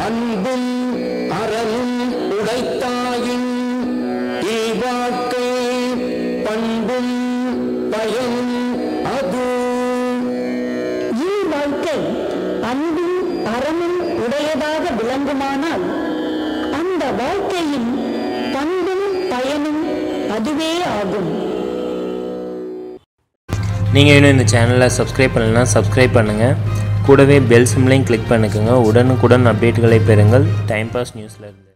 அன்பும் அறமும் உடைத்தாயின் இல்வாழ்க்கை பண்பும் பயனும் அது இல்வாழ்க்கை அன்பும் அறமும் உடையதாக விளங்குமானால் அந்த வாழ்க்கையின் பண்பும் பயனும் அதுவே ஆகும் நீங்கள் இன்னும் இந்த சேனலை சப்ஸ்கிரைப் பண்ணலைன்னா சப்ஸ்கிரைப் பண்ணுங்கள் கூடவே பெல் சிம்லையும் கிளிக் பண்ணிக்கோங்க உடனுக்குடன் அப்டேட்டுகளை பெறுங்கள் டைம் பாஸ் நியூஸில் இருந்து